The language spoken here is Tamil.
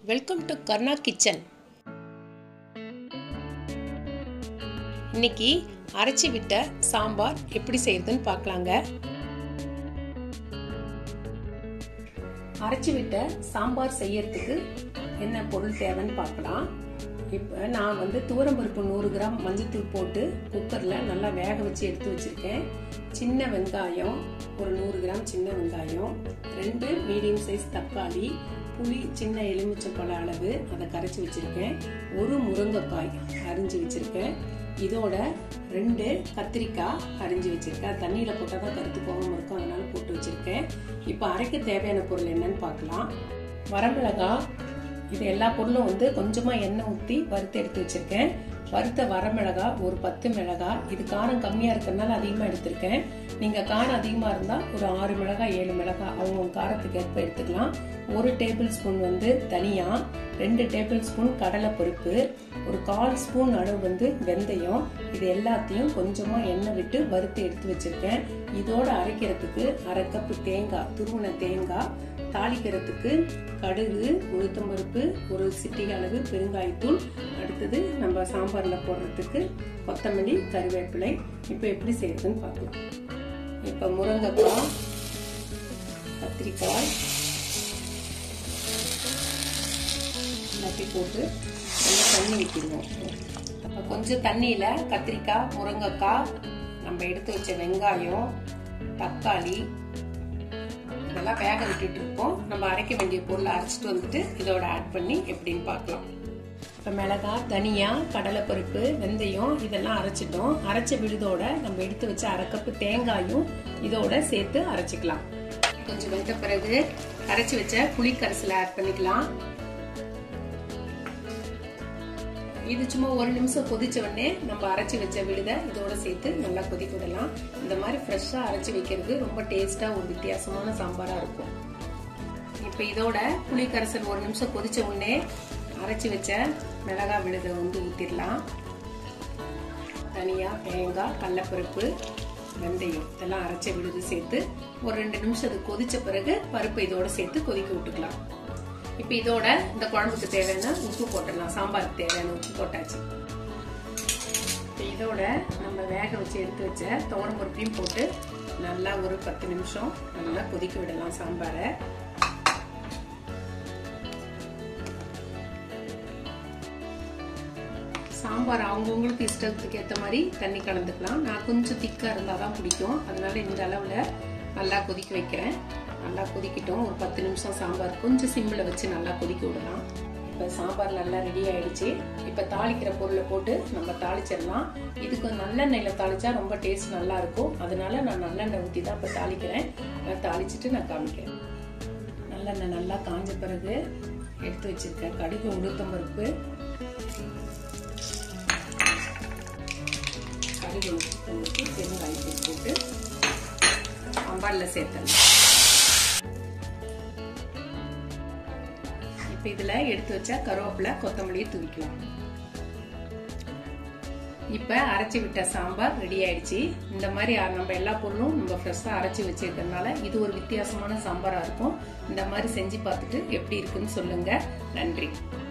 வெல்கம் டு கர்ணா கிச்சன் இன்னைக்கு அரைச்சி விட்ட சாம்பார் எப்படி செய்யறதுன்னு பார்க்கலாங்க அரைச்சி விட்ட சாம்பார் செய்யறதுக்கு என்ன பொருள் தேவைன்னு பார்க்கலாம் இப்போ நான் வந்து துவரம்பருப்பு நூறு கிராம் மஞ்சத்தூள் போட்டு குக்கரில் நல்லா வேக வச்சு எடுத்து வச்சுருக்கேன் சின்ன வெங்காயம் ஒரு நூறு கிராம் சின்ன வெங்காயம் ரெண்டு மீடியம் சைஸ் தக்காளி புளி சின்ன எலுமிச்சம்பழ அளவு அதை கரைச்சி வச்சுருக்கேன் ஒரு முருங்கைக்காய் அரிஞ்சு வச்சுருக்கேன் இதோட ரெண்டு கத்திரிக்காய் அரிஞ்சு வச்சுருக்கேன் தண்ணியில் போட்டால் தான் கருத்து போகாமல் இருக்கும் அதனால போட்டு வச்சுருக்கேன் இப்போ அரைக்க தேவையான பொருள் என்னன்னு பார்க்கலாம் வரமிளகாய் இது எல்லா பொருளும் வந்து கொஞ்சமாக எண்ணெய் ஊற்றி வறுத்து எடுத்து வச்சுருக்கேன் வறுத்த வரமிளகா ஒரு பத்து மிளகாய் இது காரம் கம்மியாக இருக்கிறதுனால அதிகமாக எடுத்திருக்கேன் நீங்கள் காரம் அதிகமாக இருந்தால் ஒரு ஆறு மிளகாய் ஏழு மிளகாய் அவங்க காரத்துக்கு ஏற்ப எடுத்துக்கலாம் ஒரு டேபிள் ஸ்பூன் வந்து தனியா ரெண்டு டேபிள் ஸ்பூன் கடலைப்பருப்பு ஒரு கால் ஸ்பூன் அளவு வந்து வெந்தயம் இது எல்லாத்தையும் கொஞ்சமாக எண்ணெய் விட்டு வறுத்து எடுத்து வச்சிருக்கேன் இதோட அரைக்கிறதுக்கு அரை கப்பு தேங்காய் துருவன தேங்காய் தாளிக்கிறதுக்கு கடுகு உளுத்தம்பருப்பு ஒரு சிட்டிகை அளவு பெருங்காயத்தூள் அடுத்தது நம்ம சாம்பாரில் போடுறதுக்கு கொத்தமல்லி கருவேப்பிலை இப்போ எப்படி செய்யறதுன்னு பார்க்கலாம் இப்போ முருங்கைக்காய் கத்திரிக்காய் எல்லாத்தையும் போட்டு நல்லா தண்ணி ஊற்றிடுவோம் அப்போ கொஞ்சம் தண்ணியில் கத்திரிக்காய் முருங்கைக்காய் நம்ம எடுத்து வச்ச வெங்காயம் தக்காளி இதெல்லாம் வேக விட்டுட்டு இருக்கோம் நம்ம அரைக்க வேண்டிய பொருளை அரைச்சிட்டு வந்துட்டு இதோட ஆட் பண்ணி எப்படின்னு பார்க்கலாம் இப்போ மிளகாய் தனியா கடலைப்பருப்பு வெந்தயம் இதெல்லாம் அரைச்சிட்டோம் அரைச்ச விழுதோட நம்ம எடுத்து வச்ச அரை கப்பு தேங்காயும் இதோட சேர்த்து அரைச்சிக்கலாம் கொஞ்சம் வெந்த பிறகு கரைச்சி வச்ச புளி கரைசலை ஆட் பண்ணிக்கலாம் இது சும்மா ஒரு நிமிஷம் கொதிச்ச உடனே நம்ம அரைச்சி வச்ச விழுத இதோட சேர்த்து நல்லா கொதிக்க விடலாம் இந்த மாதிரி ஃப்ரெஷ்ஷாக அரைச்சி வைக்கிறது ரொம்ப டேஸ்ட்டாக ஒரு வித்தியாசமான சாம்பாராக இருக்கும் இப்போ இதோட புளி கரைசல் ஒரு நிமிஷம் கொதிச்ச உடனே அரைச்சி வச்ச மிளகாய் விழுத வந்து ஊற்றிடலாம் தனியாக தேங்காய் கடலப்பருப்பு வெந்தயம் இதெல்லாம் அரைச்ச விழுது சேர்த்து ஒரு ரெண்டு நிமிஷம் அது கொதிச்ச பிறகு பருப்பு இதோட சேர்த்து கொதிக்க விட்டுக்கலாம் இப்போ இதோட இந்த குழம்புக்கு தேவையான உப்பு போட்டுடலாம் சாம்பாருக்கு தேவையான உப்பு போட்டாச்சு இப்போ இதோட நம்ம வேக வச்சு எடுத்து வச்ச துவரம் பருப்பையும் போட்டு நல்லா ஒரு பத்து நிமிஷம் நல்லா கொதிக்க விடலாம் சாம்பாரை சாம்பார் அவங்கவுங்களுக்கு இஷ்டத்துக்கு ஏற்ற மாதிரி தண்ணி கலந்துக்கலாம் நான் கொஞ்சம் திக்காக இருந்தால் தான் பிடிக்கும் அதனால இந்த அளவில் நல்லா கொதிக்க வைக்கிறேன் நல்லா கொதிக்கிட்டோம் ஒரு பத்து நிமிஷம் சாம்பார் கொஞ்சம் சிம்மில் வச்சு நல்லா கொதிக்க விடலாம் இப்போ சாம்பார் நல்லா ரெடி ஆயிடுச்சு இப்போ தாளிக்கிற பொருளை போட்டு நம்ம தாளிச்சிடலாம் இதுக்கு நல்லெண்ணெயில் தாளிச்சா ரொம்ப டேஸ்ட் நல்லா இருக்கும் அதனால நான் நல்லெண்ணெய் ஊற்றி தான் இப்போ தாளிக்கிறேன் தாளிச்சிட்டு நான் காமிக்கிறேன் நல்லெண்ணெய் நல்லா காஞ்ச பிறகு எடுத்து வச்சிருக்கேன் கடுகு உளுத்தம்பருப்பு கடுகு ஊற்றி பெருங்காயத்தை போட்டு சாம்பாரில் சேர்த்தலாம் இப்போ இதில் எடுத்து வச்சா கருவேப்பிலை கொத்தமல்லியை தூவிக்கலாம் இப்போ அரைச்சி விட்ட சாம்பார் ரெடி ஆயிடுச்சு இந்த மாதிரி நம்ம எல்லா பொருளும் நம்ம ஃப்ரெஷ்ஷாக அரைச்சி வச்சிருக்கிறதுனால இது ஒரு வித்தியாசமான சாம்பாராக இருக்கும் இந்த மாதிரி செஞ்சு பார்த்துட்டு எப்படி இருக்குன்னு சொல்லுங்க நன்றி